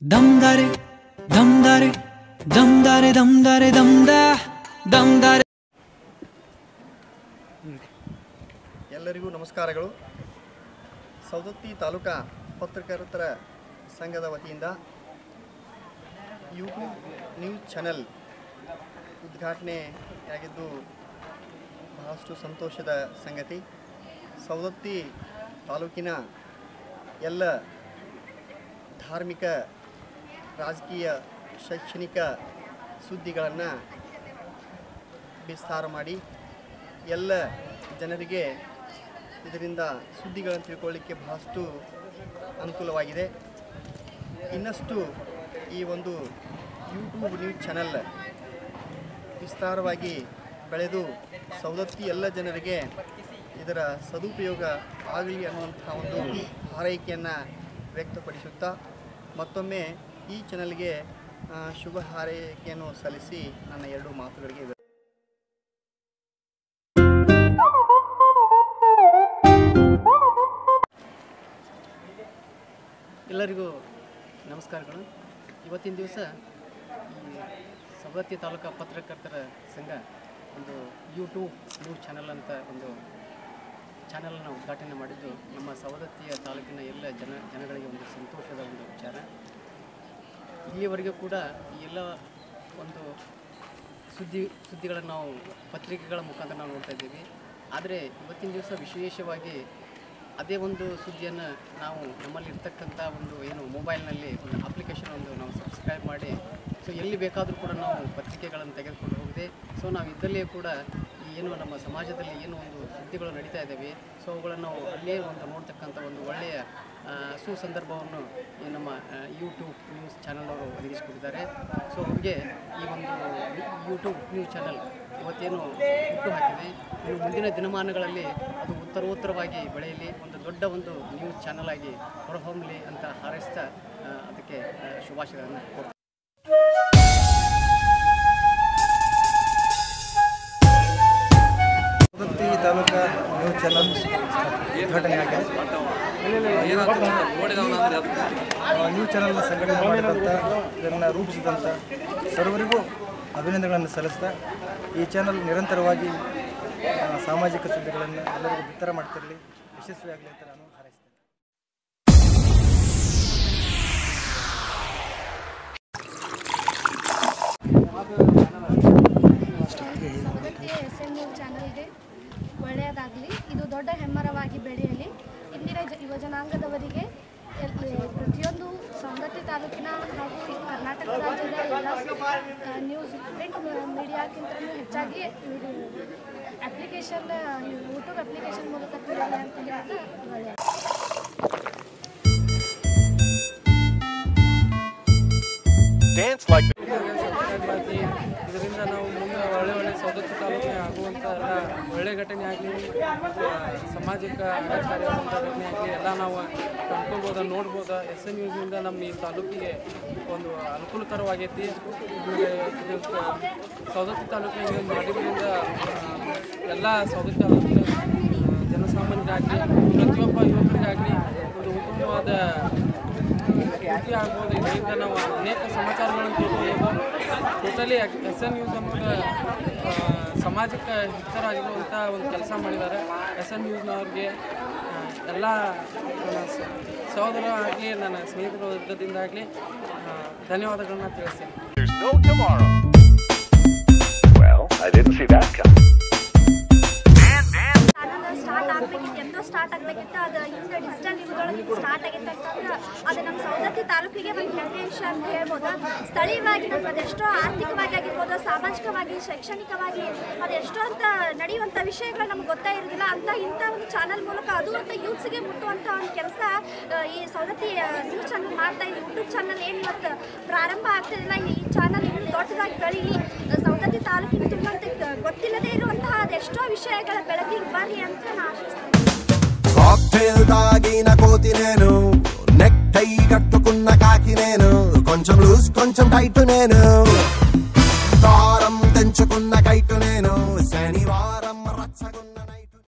ದಮ್ದಾರೆ ದಮ್ದಾರೆ ದಮ್ದಾರೆ ದಮ್ದಾರೆ ದಮ್ದ ದಮ್ದಾರೆ ಎಲ್ಲರಿಗೂ ನಮಸ್ಕಾರಗಳು ಸವದತ್ತಿ ತಾಲೂಕಾ ಪತ್ರಕರ್ತರ ಸಂಘದ ವತಿಯಿಂದ ಯೂಟ್ಯೂಬ್ ನ್ಯೂಸ್ ಚಾನೆಲ್ ಉದ್ಘಾಟನೆಯಾಗಿದ್ದು ಬಹಳಷ್ಟು ಸಂತೋಷದ ಸಂಗತಿ ಸವದತ್ತಿ ತಾಲೂಕಿನ ಎಲ್ಲ ಧಾರ್ಮಿಕ ರಾಜಕೀಯ ಶೈಕ್ಷಣಿಕ ಸುದ್ದಿಗಳನ್ನು ವಿಸ್ತಾರ ಮಾಡಿ ಎಲ್ಲ ಜನರಿಗೆ ಇದರಿಂದ ಸುದ್ದಿಗಳನ್ನು ತಿಳ್ಕೊಳ್ಳಿಕ್ಕೆ ಬಹಳಷ್ಟು ಅನುಕೂಲವಾಗಿದೆ ಇನ್ನಷ್ಟು ಈ ಒಂದು ಯೂಟ್ಯೂಬ್ ನ್ಯೂಸ್ ಚಾನಲ್ ವಿಸ್ತಾರವಾಗಿ ಬೆಳೆದು ಸವದತ್ತಿ ಎಲ್ಲ ಜನರಿಗೆ ಇದರ ಸದುಪಯೋಗ ಆಗಲಿ ಅನ್ನುವಂಥ ಒಂದು ಹಾರೈಕೆಯನ್ನು ವ್ಯಕ್ತಪಡಿಸುತ್ತಾ ಮತ್ತೊಮ್ಮೆ ಈ ಚಾನಲ್ಗೆ ಆ, ಶುಭ ಹಾರೈಕೆಯನ್ನು ಸಲ್ಲಿಸಿ ನನ್ನ ಎರಡು ಮಾತುಗಳಿಗೆ ವಿರಾಮ ಎಲ್ಲರಿಗೂ ನಮಸ್ಕಾರಗಳು ಇವತ್ತಿನ ದಿವಸ ಈ ಸವದತ್ತಿ ತಾಲೂಕಾ ಪತ್ರಕರ್ತರ ಸಂಘ ಒಂದು ಯೂಟ್ಯೂಬ್ ನ್ಯೂಸ್ ಚಾನಲ್ ಅಂತ ಒಂದು ಚಾನಲನ್ನು ಉದ್ಘಾಟನೆ ಮಾಡಿದ್ದು ನಮ್ಮ ಸವದತ್ತಿಯ ತಾಲೂಕಿನ ಎಲ್ಲ ಜನ ಜನಗಳಿಗೆ ಒಂದು ಸಂತೋಷದ ಒಂದು ವಿಚಾರ ಇಲ್ಲಿಯವರೆಗೂ ಕೂಡ ಈ ಎಲ್ಲ ಒಂದು ಸುದ್ದಿ ಸುದ್ದಿಗಳನ್ನು ನಾವು ಪತ್ರಿಕೆಗಳ ಮುಖಾಂತರ ನಾವು ನೋಡ್ತಾ ಇದ್ದೀವಿ ಆದರೆ ಇವತ್ತಿನ ದಿವಸ ವಿಶೇಷವಾಗಿ ಅದೇ ಒಂದು ಸುದ್ದಿಯನ್ನು ನಾವು ನಮ್ಮಲ್ಲಿ ಇರ್ತಕ್ಕಂಥ ಒಂದು ಏನು ಮೊಬೈಲ್ನಲ್ಲಿ ಒಂದು ಅಪ್ಲಿಕೇಶನ್ ಒಂದು ನಾವು ಸಬ್ಸ್ಕ್ರೈಬ್ ಮಾಡಿ ಸೊ ಎಲ್ಲಿ ಬೇಕಾದರೂ ಕೂಡ ನಾವು ಪತ್ರಿಕೆಗಳನ್ನು ತೆಗೆದುಕೊಂಡು ಹೋಗಿದೆ ಸೊ ನಾವು ಇದ್ದಲ್ಲಿಯೇ ಕೂಡ ಈ ಏನು ನಮ್ಮ ಸಮಾಜದಲ್ಲಿ ಏನು ಒಂದು ಸುದ್ದಿಗಳು ನಡೀತಾ ಇದ್ದಾವೆ ಸೊ ಅವುಗಳನ್ನು ನಾವು ಅಲ್ಲೇ ಒಂದು ನೋಡ್ತಕ್ಕಂಥ ಒಂದು ಒಳ್ಳೆಯ ಆ, ಸುಸಂದರ್ಭವನ್ನು ಈ ನಮ್ಮ ಯೂಟ್ಯೂಬ್ ನ್ಯೂಸ್ ಚಾನಲ್ ಅವರು ಒದಗಿಸಿಕೊಟ್ಟಿದ್ದಾರೆ ಸೊ ಅವ್ರಿಗೆ ಈ ಒಂದು ಯೂಟ್ಯೂಬ್ ನ್ಯೂಸ್ ಚಾನಲ್ ಇವತ್ತೇನು ಹುಟ್ಟು ಹಾಕಿದೆ ಇನ್ನು ಮುಂದಿನ ದಿನಮಾನಗಳಲ್ಲಿ ಅದು ಉತ್ತರೋತ್ತರವಾಗಿ ಬೆಳೆಯಲಿ ಒಂದು ದೊಡ್ಡ ಒಂದು ನ್ಯೂಸ್ ಚಾನಲ್ ಆಗಿ ಹೊರಹೊಮ್ಮಲಿ ಅಂತ ಹಾರೈಸ್ತಾ ಆ, ಅದಕ್ಕೆ ಆ, ಶುಭಾಶಯಗಳನ್ನು ಕೊಡ್ತೀನಿ ಸವದತ್ತಿ ತಾಲೂಕಾ ನ್ಯೂಸ್ ಚಾನಲ್ ಉದ್ಘಾಟನೆಯಾಗಿದೆ ಆ, ನ್ಯೂಸ್ ಚಾನಲ್ನ ಸಂಘಟನೆ ಮಾಡಿದಂಥ ಇದನ್ನು ರೂಪಿಸಿದಂಥ ಸರ್ವರಿಗೂ ಅಭಿನಂದನೆಗಳನ್ನು ಸಲ್ಲಿಸ್ತಾ ಈ ಚಾನಲ್ ನಿರಂತರವಾಗಿ ಆ, ಸಾಮಾಜಿಕ ಸುದ್ದಿಗಳನ್ನು ಎಲ್ಲರಿಗೂ ಬಿತ್ತರ ಮಾಡ್ತಿರಲಿ ಯಶಸ್ವಿಯಾಗಲಿ ಅಂತ ನಾನು ಹಾರೈಸ್ತೇನೆ ಸವದತ್ತಿ ಎಸ್ ಎನ್ ಯು ಚಾನಲ್ಗೆ ಒಳ್ಳೆಯದಾಗಲಿ ಇದು ದೊಡ್ಡ ಹೆಮ್ಮರವಾಗಿ ಬೆಳೆಯಲಿ ಇಂದಿನ ಜ ಯುವ ಜನಾಂಗದವರಿಗೆ ಎಲ್ಲಿ ಪ್ರತಿಯೊಂದು ಸವದತ್ತಿ ತಾಲೂಕಿನ ಹಾಗೂ ಈ ಕರ್ನಾಟಕ ರಾಜ್ಯದ ಎಲ್ಲ ಆ, ನ್ಯೂಸ್ ಪ್ರಿಂಟ್ ಮೀಡಿಯಾಕ್ಕಿಂತಲೂ ಹೆಚ್ಚಾಗಿ ಅಪ್ಲಿಕೇಶನ್ ಯೂಟ್ಯೂಬ್ ಅಪ್ಲಿಕೇಶನ್ ಮೂಲಕ ತಿಳಿಯಲಿ ಅಂತ ಹೇಳ್ತಾ ಒಳ್ಳೆಯದು ಹಾಗಾಗಿ ಇದರಿಂದ ನಾವು ಮುಂದೆ ಒಳ್ಳೆ ಒಳ್ಳೆ ಸವದತ್ತಿ ತಾಲೂಕಿನ ಆಗುವಂಥ ಎಲ್ಲ ಒಳ್ಳೆ ಘಟನೆ ಆಗಲಿ ಸಾಮಾಜಿಕ ಕಾರ್ಯವಂಥ ಘಟನೆ ಆಗಲಿ ಎಲ್ಲ ನಾವು ಕಂಡ್ಕೊಳ್ಬೋದ ನೋಡ್ಬೋದ ಎಸ್ ಎನ್ ನ್ಯೂಸ್ನಿಂದ ನಮ್ಮ ಈ ತಾಲೂಕಿಗೆ ಒಂದು ಅನುಕೂಲಕರವಾಗೈತಿ ಆಮೇಲೆ ಇದು ಕ- ಸವದತ್ತಿ ತಾಲೂಕಿನ ಇದನ್ನು ಮಾಡಿದ್ರಿಂದ ಆ, ಎಲ್ಲ ಸವದತ್ತಿ ತಾಲೂಕಿನ ಆ, ಜನಸಾಮಾನ್ಯರಾಗಲಿ ಪ್ರತಿಯೊಬ್ಬ ಯುವಕರಿಗಾಗಲಿ ಒಂದು ಉತ್ತಮವಾದ ಸ್ಫೂರ್ತಿ ಆಗ್ಬೋದು ಇದರಿಂದ ನಾವು ಅನೇಕ ಸಮಾಚಾರಗಳನ್ನು ತಿಳ್ಕೊಬೋದು ಟೋಟಲಿ ಎಸ್ ಎನ್ ನ್ಯೂಸ್ ಅನ್ನೋದು ಆ, ಸಮಾಜಕ್ಕೆ ಹಿತರಾಗಿರುವಂಥ ಒಂದು ಕೆಲಸ ಮಾಡಿದ್ದಾರೆ ಎಸ್ ಎನ್ ನ್ಯೂಸ್ನವ್ರಿಗೆ ಆ, ಎಲ್ಲ ನನ್ನ ಸ- ಸಹೋದರ ಆಗಲಿ ನನ್ನ ಸ್ನೇಹಿತರ ವರ್ಗದಿಂದ ಆಗಲಿ ಧನ್ಯವಾದಗಳನ್ನ ತಿಳಿಸ್ತೇನೆ There's no tomorrow. Well, I didn't see that coming. Channel start ಆಗ್ಬೇಕಿತ್ತು ಎಂದೋ ಸ್ಟಾರ್ಟ್ ಆಗ್ಬೇಕಿತ್ತು ಅದು ಹಿಂದೆ ಡಿಜಿಟಲ್ ಯುಗದೊಳಗೆ ಸ್ಟಾರ್ಟ್ ಆಗಿತ್ತು ಅಂತಂದ್ರೆ ಅದು ನಮ್ಮ ಸವದತ್ತಿ ತಾಲೂಕಿಗೆ ಒಂದು ಹೆಮ್ಮೆಯ ವಿಷಯ ಅಂತ ಹೇಳ್ಬೋದು ಸ್ಥಳೀಯವಾಗಿ ನಮ್ಗೆ ಅದೆಷ್ಟೋ ಆರ್ಥಿಕವಾಗಿ ಆಗಿರ್ಬೋದು ಸಾಮಾಜಿಕವಾಗಿ ಶೈಕ್ಷಣಿಕವಾಗಿ ಅದೆಷ್ಟೋ ಅಂತ ನಡೆಯುವಂಥ ವಿಷಯಗಳು ನಮ್ಗೆ ಗೊತ್ತೇ ಇರೋದಿಲ್ಲ ಅಂತ ಇಂಥ ಒಂದು ಚಾನಲ್ ಮೂಲಕ ಅದು ಅಂತ ಯೂತ್ಸ್ಗೆ ಮುಟ್ಟುವಂಥ ಒಂದು ಕೆಲಸ ಈ ಸವದತ್ತಿ ನ್ಯೂಸ್ ಚಾನಲ್ ಮಾಡ್ತಾ ಇದೆ ಯೂಟ್ಯೂಬ್ ಚಾನಲ್ ಏನು ಇವತ್ತು ಪ್ರಾರಂಭ ಆಗ್ತಿದಿಲ್ಲ ಈ ಚಾನಲ್ ಇನ್ನೂ ದೊಡ್ಡದಾಗಿ ಬೆಳೀಲಿ ಸವದತ್ತಿ ತಾಲೂಕಿನ ತುಂಬಂತ ಗೊತ್ತಿಲ್ಲದೆ ಇರುವಂತಹ ಅದೆಷ್ಟೋ ವಿಷಯಗಳ ಬೆಳಕಿಗೆ ಬರಲಿ ಅಂತ ನಾನು ಆಶಿಸ್ತೇನೆ కాక్టైల్ తాగిన కోతి నేను నెక్ టై కట్టుకున్న కాకి నేను కొంచెం లూజ్ కొంచెం టైట్ నేను